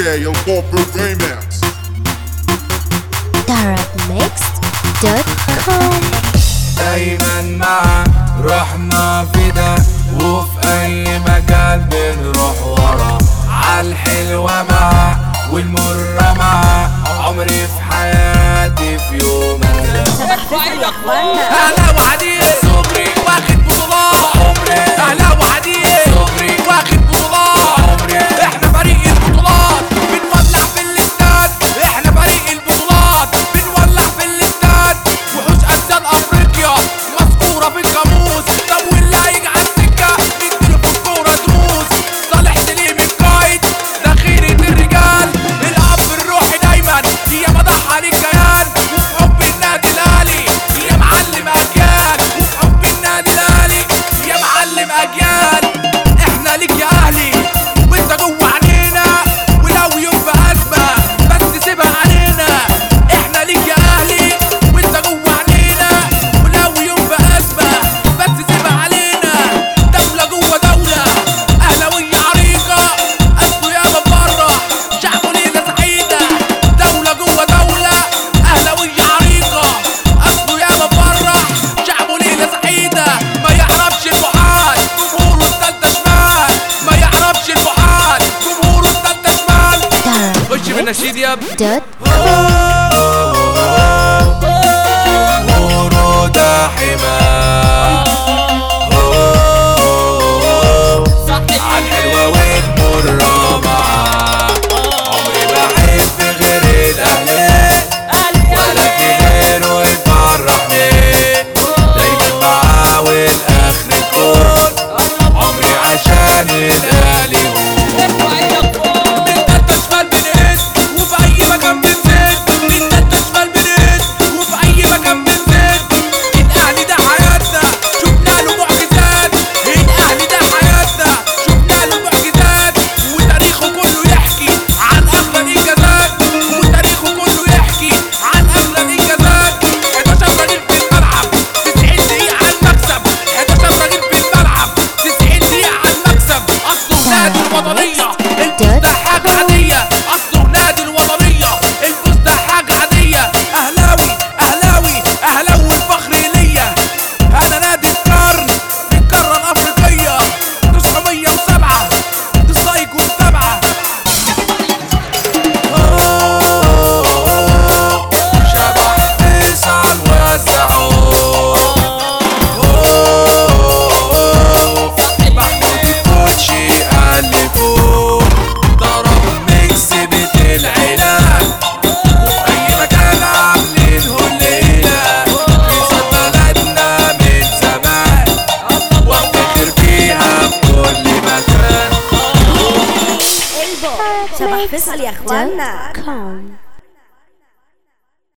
DJ الكوربريت ريمكس darabmixed.com دايما مع روحنا في ده وفي اي مجال بنروح ورا عالحلوة مع والمرة مع عمري في حياتي في يوم اهلا وعدي صبري واخد بطولات عمري اهلا وعدي صبري واخد بطولات عمري احنا فريق البطولات بنولع في الاستاد احنا فريق البطولات بنولع في الاستاد وحوش اسياد افريقيا مذكورة في القاموس طب واللي هيجي على السكة نديله في الكورة دروس صالح سليم القايد ده خيرة الرجال الاب الروحي دايما يا مضحى للكيان وفي حب النادي الاهلي يا معلم اجيال وفي حب النادي الاهلي يا معلم اجيال احنا ليك يا اهلي وانت جوه عينينا ولو يوم في ازمه بس سيبها علينا احنا ليك يا اهلي وانت جوه عينينا ولو يوم في ازمه بس سيبها علينا دوله جوه دوله اهلاويه عريقه اصله ياما بره شعبه ليله سعيده دوله جوه دوله اهلاويه عريقه اصله ياما بره شعبه ليله سعيده ما يعرفش المحال جمهوره التالتة شمال ما يعرفش المحال جمهوره التالتة شمال خش بالنشيد يا ابني darabmixed.com ورود حمام عالحلوة والمرة معاه عمري ما أحب غير الأهلي ولا في غيره يفرحني دايما معاه والآخر الكون عمري عشان الأهلي هو انت انت شمال بنقيت وفي اي مكان بنزيد انت انت شمال بنقيت وفي اي مكان بنزيد الاهلي ده حياتنا شفنا له معجزات الاهلي ده حياتنا شفنا له معجزات وتاريخه كله يحكي عن اغلى الانجازات وتاريخه كله يحكي عن اغلى الانجازات 11 راجل في الملعب 90 دقيقة على المكسب 11 راجل في الملعب 90 دقيقة على المكسب اصله نادي الوطنية الفوز ده حاجة عادية اصله نادي الوطنية الفوز ده حاجة عادية اهلاوي اهلاوي اهلاوي الفخر ليا انا نادي القرن في القارة الافريقية 907 ديسلايك والسبعة شبح تسعة نوزعوه محمود الكوتشي ألفوه ضرب ميكس بيت العلاج وفي أي مكان عاملينه الليلة في بلدنا من زمان وافتخر فيها في كل مكان شبح فيصل يا اخوانا darabmixed.com